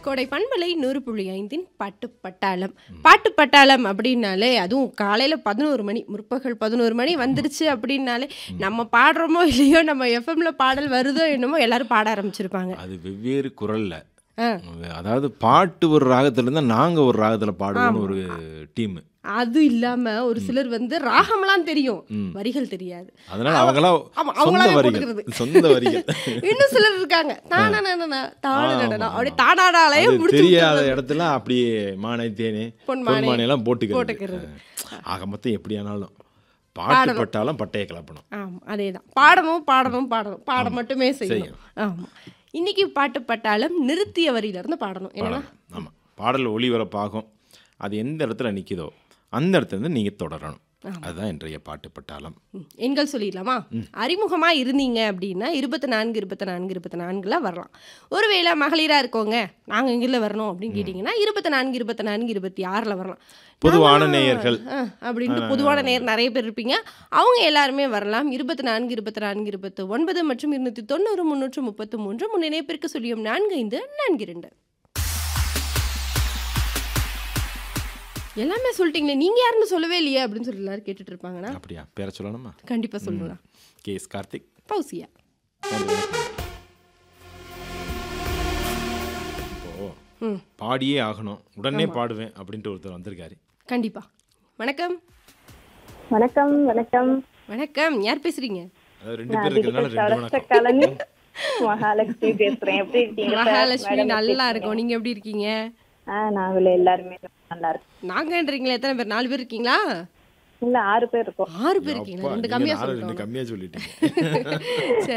கோடை பண்பலை நூறு புள்ளி ஐந்தின் பாட்டு பட்டாளம் பாட்டு பட்டாளம் அப்படின்னாலே அதுவும் காலையில் பதினோரு மணி முற்பகல் பதினோரு மணி வந்துருச்சு அப்படின்னாலே நம்ம பாடுறோமோ இல்லையோ நம்ம எஃப்எம்ல பாடல் வருதோ என்னமோ எல்லாரும் பாட ஆரம்பிச்சிருப்பாங்க அது வெவ்வேறு குரல்ல ஆ. அதாவது பாட்டு ஒரு ராகத்துல இருந்தா நாங்க ஒரு ராகத்துல பாடுவோம்னு ஒரு டீம் அது இல்லாம ஒரு சிலர் வந்து ராகம்லாம் தெரியும் வரிகள் தெரியாது அதனால அவங்களாம் ஆமா, சொந்த அவங்களாவே வரிகள் போட்டுக்கிறது. சொந்த வரிகள் இன்னும் சிலர் இருக்காங்க தானா தான நடனம் அப்படியே தானாடாலே அது முடிச்சு தெரியாத இடத்துல அப்படியே மானை தேனே பொன்மானை, பொன்மானை எல்லாம் போட்டுக்கிறது போட்டுக்கிறது. ஆக மொத்தம் எப்படியானாலும் பாட்டு பட்டாலும் பட்டையை கிளப்பணும் ஆமாம் அதே தான் பாடணும் பாடணும் பாடணும் பாட மட்டுமே செய்யணும் ஆமாம் இன்னைக்கு பாட்டு பட்டாளம் நிறுத்திய வரியிலிருந்து பாடணும் என்னன்னா ஆமாம் பாடல் ஒளிபரப்பாகும் அது எந்த இடத்துல நிற்கிதோ அந்த இடத்துல இருந்து நீங்கள் தொடரணும் அதுதான் இன்றைய பாட்டு பட்டாளம் ம், எண்கள் சொல்லிடலாமா அறிமுகமா இருந்தீங்க அப்படின்னா இருபத்தி நான்கு இருபத்தி நான்கு இருபத்தி நான்குல வரலாம் ஒருவேளை மகளிரா இருக்கோங்க நாங்க எங்கில வரணும் அப்படின்னு கேட்டிங்கன்னா இருபத்தி நான்கு இருபத்தி நான்கு இருபத்தி ஆறுல வரலாம் பொதுவான நேயர்கள் ஆ, அப்படின்ட்டு பொதுவான நேர் நிறைய பேர் இருப்பீங்க அவங்க எல்லாருமே வரலாம் இருபத்தி நான்கு இருபத்தி நான்கு இருபத்தி ஒன்பது மற்றும் இருநூத்தி தொண்ணூறு முன்னூற்று முப்பத்து மூன்று முன் இணைப்பிற்கு சொல்லியும் நான்கு ஐந்து நான்கு இரண்டு எல்லாமே சொல்லிட்டீங்களே நீங்க யாருன்னு சொல்லவே இல்லையே அப்படின்னு சொல்லி எல்லாரும் கேட்டுட்டு இருப்பாங்கன்னா அப்படியா பேர சொல்லணுமா கண்டிப்பா சொல்லுங்க கே எஸ் கார்த்திக் பௌசியா நன்றி, வணக்கம். இப்போ ம் பாடியே ஆகணும் உடனே பாடுவேன் அப்படின்ட்டு ஒருத்தர் வந்திருக்காரு கண்டிப்பா வணக்கம் வணக்கம் வணக்கம் வணக்கம் யார் பேசுறீங்க அதாவது ரெண்டு பேர் இருக்கிறதுனால ரெண்டு வணக்கம் கலனி மகாலட்சுமி பேசுறேன் எப்படி இருக்கீங்க sir? மகாலட்சுமி Madam, நல்லா இருக்கோம் நீங்க எப்படி இருக்கீங்க ஆ நாங்களே எல்லாருமே நல்லா இருக்கோம் நாங்கன்றீங்களா எத்தனை பேர் நாலு பேர் இருக்கீங்களா இல்ல ஆறு பேர் இருக்கோம் ஆறு பேர் இருக்கீங்களா அப்பா, ரெண்டு நீங்க கம்மியா நாலு, ரெண்டு சொல்லிட்டோம் கம்மியா சொல்லிட்டீங்க சரி